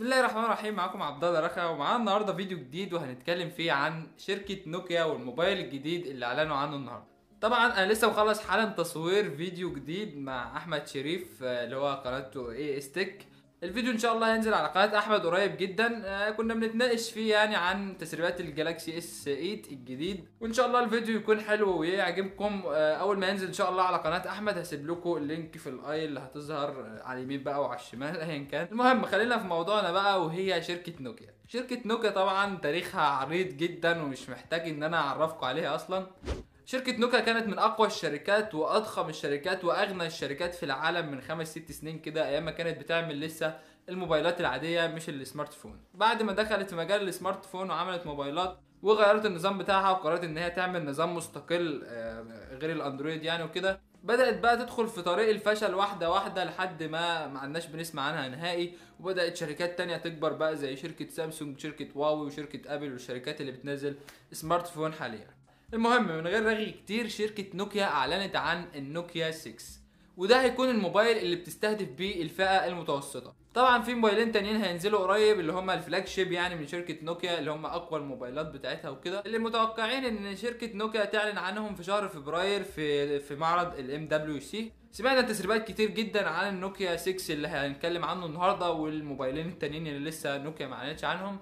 الله الرحمن الرحيم معاكم عبد الله رخا ومعانا النهارده فيديو جديد وهنتكلم فيه عن شركه نوكيا والموبايل الجديد اللي اعلنوا عنه النهارده طبعا انا لسه مخلص حالا تصوير فيديو جديد مع احمد شريف آه، اللي هو قناته اي اس تك الفيديو ان شاء الله هينزل على قناه احمد قريب جدا آه، كنا بنتناقش فيه يعني عن تسريبات الجالاكسي اس 8 الجديد وان شاء الله الفيديو يكون حلو ويعجبكم آه، اول ما ينزل ان شاء الله على قناه احمد هسيب لكم اللينك في الاي اللي هتظهر آه، على اليمين بقى وعلى الشمال ايا كان المهم خلينا في موضوعنا بقى وهي شركه نوكيا شركه نوكيا طبعا تاريخها عريض جدا ومش محتاج ان انا اعرفكم عليها اصلا شركة نوكيا كانت من أقوى الشركات وأضخم الشركات وأغنى الشركات في العالم من خمس ست سنين كده أيام ما كانت بتعمل لسه الموبايلات العادية مش السمارت فون بعد ما دخلت في مجال السمارت فون وعملت موبايلات وغيرت النظام بتاعها وقررت ان هي تعمل نظام مستقل آه، غير الاندرويد يعني وكده بدأت بقى تدخل في طريق الفشل واحدة واحدة لحد ما ما عدناش بنسمع عنها نهائي وبدأت شركات تانية تكبر بقى زي شركة سامسونج شركة واوي وشركة ابل والشركات اللي بتنزل سمارت فون حاليا المهم من غير رغي كتير شركة نوكيا أعلنت عن النوكيا 6 وده هيكون الموبايل اللي بتستهدف بيه الفئة المتوسطة طبعا في موبايلين تانيين هينزلوا قريب اللي هما الفلاج شيب يعني من شركة نوكيا اللي هما أقوى الموبايلات بتاعتها وكده اللي متوقعين إن شركة نوكيا تعلن عنهم في شهر فبراير في في معرض الام دبليو سي سمعنا تسريبات كتير جدا عن النوكيا 6 اللي هنتكلم عنه النهارده والموبايلين التانيين اللي لسه نوكيا ما اعلنتش عنهم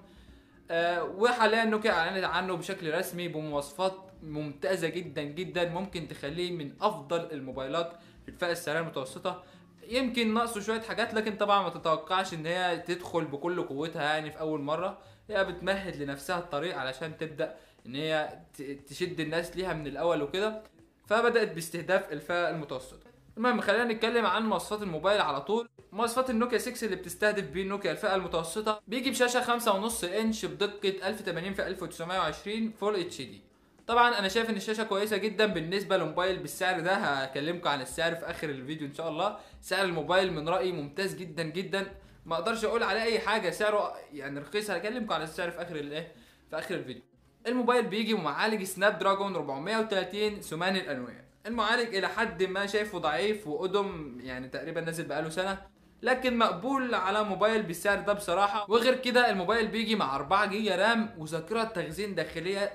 آه، وحاليا نوكيا اعلنت عنه بشكل رسمي بمواصفات ممتازه جدا جدا ممكن تخليه من افضل الموبايلات في الفئه السعريه المتوسطه يمكن ناقصه شويه حاجات لكن طبعا ما تتوقعش ان هي تدخل بكل قوتها يعني في اول مره هي بتمهد لنفسها الطريق علشان تبدا ان هي ت- تشد الناس ليها من الاول وكده فبدات باستهداف الفئه المتوسطه المهم خلينا نتكلم عن مواصفات الموبايل على طول مواصفات النوكيا 6 اللي بتستهدف بيه نوكيا الفئه المتوسطه بيجي بشاشه 5.5 انش بدقه 1080 في 1920 فول اتش دي طبعا انا شايف ان الشاشه كويسه جدا بالنسبه لموبايل بالسعر ده هكلمكم عن السعر في اخر الفيديو ان شاء الله سعر الموبايل من رايي ممتاز جدا جدا ما اقدرش اقول عليه اي حاجه سعره يعني رخيص هكلمكم على السعر في اخر الايه في اخر الفيديو الموبايل بيجي بمعالج سناب دراجون 430 ثماني الانويه المعالج الى حد ما شايفه ضعيف وقدم يعني تقريبا نازل بقاله سنه لكن مقبول على موبايل بالسعر ده بصراحه وغير كده الموبايل بيجي مع 4 جيجا رام وذاكره تخزين داخليه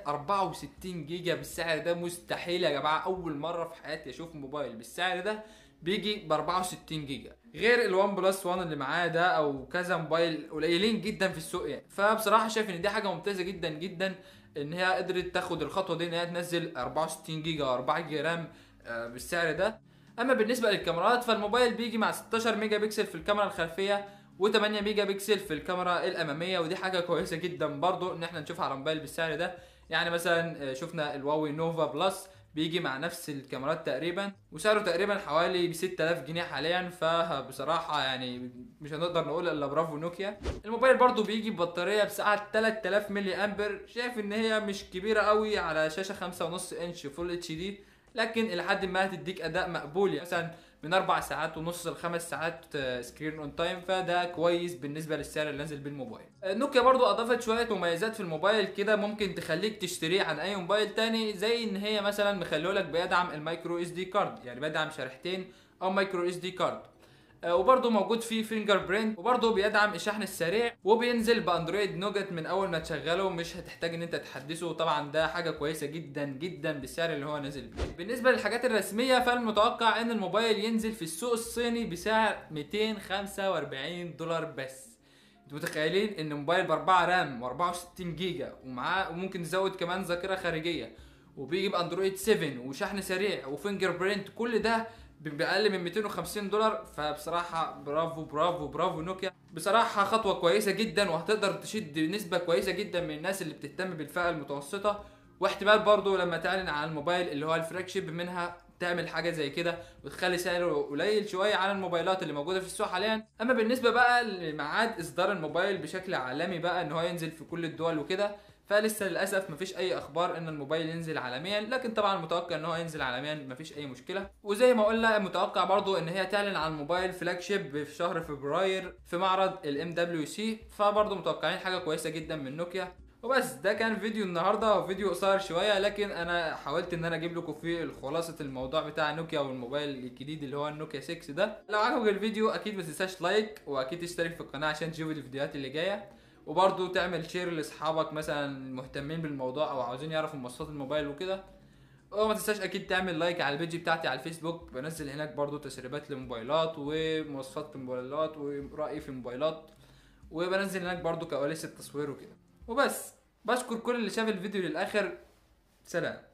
64 جيجا بالسعر ده مستحيل يا جماعه اول مره في حياتي اشوف موبايل بالسعر ده بيجي ب 64 جيجا غير الوان بلس 1 اللي معاه ده او كذا موبايل قليلين جدا في السوق يعني فبصراحه شايف ان دي حاجه ممتازه جدا جدا ان هي قدرت تاخد الخطوه دي ان هي تنزل 64 جيجا و4 جيجا رام آه، بالسعر ده اما بالنسبه للكاميرات فالموبايل بيجي مع 16 ميجا بكسل في الكاميرا الخلفيه و8 ميجا بكسل في الكاميرا الاماميه ودي حاجه كويسه جدا برضو ان احنا نشوفها على موبايل بالسعر ده يعني مثلا آه، شفنا الواوي نوفا بلس بيجي مع نفس الكاميرات تقريبا وسعره تقريبا حوالي ب 6000 جنيه حاليا فبصراحه يعني مش هنقدر نقول الا برافو نوكيا الموبايل برضو بيجي ببطاريه بسعه 3000 ملي امبر شايف ان هي مش كبيره قوي على شاشه 5.5 انش فول اتش دي لكن الى حد ما هتديك اداء مقبول يعني مثلا من اربع ساعات ونص لخمس ساعات سكرين اون تايم فده كويس بالنسبه للسعر اللي نازل بالموبايل آه، نوكيا برضو اضافت شويه مميزات في الموبايل كده ممكن تخليك تشتريه عن اي موبايل تاني زي ان هي مثلا مخلولك بيدعم المايكرو اس دي كارد يعني بيدعم شريحتين او مايكرو اس دي كارد آه، وبرضه موجود فيه فينجر برينت وبرضه بيدعم الشحن السريع وبينزل باندرويد نوجت من اول ما تشغله مش هتحتاج ان انت تحدثه طبعا ده حاجه كويسه جدا جدا بالسعر اللي هو نازل بيه بالنسبه للحاجات الرسميه فالمتوقع ان الموبايل ينزل في السوق الصيني بسعر 245 دولار بس انتوا متخيلين ان موبايل ب 4 رام و64 جيجا ومعاه وممكن تزود كمان ذاكره خارجيه وبيجي باندرويد 7 وشحن سريع وفينجر برينت كل ده باقل من 250 دولار فبصراحه برافو برافو برافو نوكيا بصراحه خطوه كويسه جدا وهتقدر تشد نسبه كويسه جدا من الناس اللي بتهتم بالفئه المتوسطه واحتمال برضو لما تعلن عن الموبايل اللي هو الفلاج شيب منها تعمل حاجه زي كده وتخلي سعره قليل شويه على الموبايلات اللي موجوده في السوق حاليا اما بالنسبه بقى لميعاد اصدار الموبايل بشكل عالمي بقى ان هو ينزل في كل الدول وكده فلسه للاسف مفيش اي اخبار ان الموبايل ينزل عالميا لكن طبعا متوقع ان هو ينزل عالميا مفيش اي مشكله وزي ما قلنا متوقع برضو ان هي تعلن عن موبايل فلاج شيب في شهر فبراير في معرض الام دبليو سي فبرضو متوقعين حاجه كويسه جدا من نوكيا وبس ده كان فيديو النهارده فيديو قصير شويه لكن انا حاولت ان انا اجيب لكم فيه خلاصه الموضوع بتاع نوكيا والموبايل الجديد اللي هو النوكيا 6 ده لو عجبك الفيديو اكيد ما تنساش لايك واكيد تشترك في القناه عشان تشوف الفيديوهات اللي جايه وبرضه تعمل شير لاصحابك مثلا مهتمين بالموضوع او عاوزين يعرفوا مواصفات الموبايل وكده وما تنساش اكيد تعمل لايك على البيج بتاعتي على الفيسبوك بنزل هناك برضو تسريبات للموبايلات ومواصفات الموبايلات ورأيي في الموبايلات وبنزل هناك برضو كواليس التصوير وكده وبس بشكر كل اللي شاف الفيديو للاخر سلام